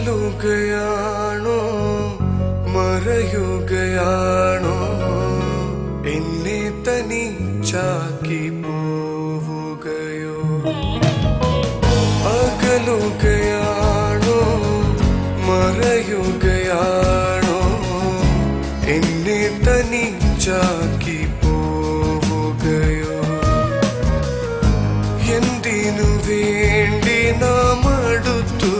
അകലുകയാണോ മറയുകയാണോ എന്നെ തനിച്ചാക്കി പോവുകയോ അകലുകയാണോ മറയുകയാണോ എന്നെ തനിച്ചാക്കി പോവുകയോ എന്തിനു വേണ്ടി നാം അടുത്തു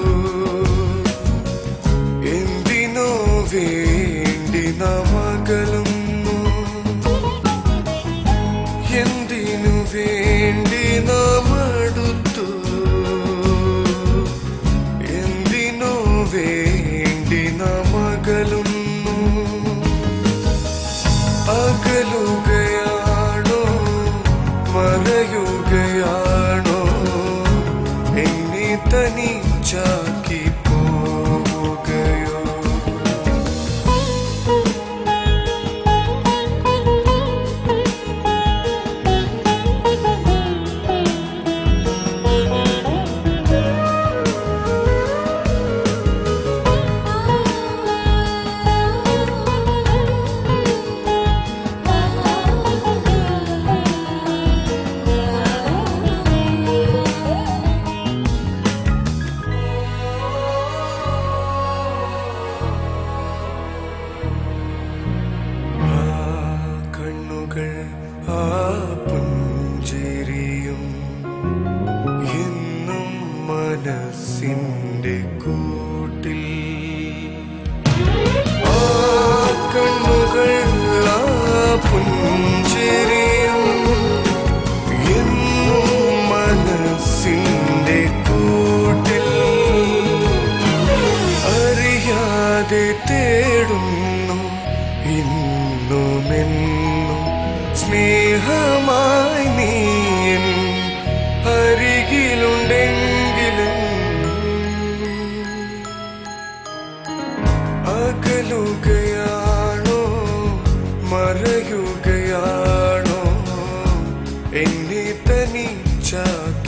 എന്തിനോ വേണ്ടി നാം അകലുന്നു എന്തിനു വേണ്ടി നാം അടുത്തു എന്തിനോ വേണ്ടി നാം അകലുന്നു അകലുകയാണോ മറയുകയാണോ എന്നെ തനിച്ചാക്കി പോവുകയോ ആ കണ്ണുകൾ ആ പുഞ്ചിരിയും എന്നും മനസ്സിന്റെ കൂട്ടിൽ ആ കണ്ണുകൾ ആ പുഞ്ചിരിയും എന്നും മനസ്സിന്റെ കൂട്ടിൽ അറിയാതെ തേടുന്നു ഇന്നുമെന്നും സ്നേഹമായി നീൻ അരികിലുണ്ടെങ്കിലും അകലുകയാണോ മറയുകയാണോ എന്നെ തനിച്ചാക്കി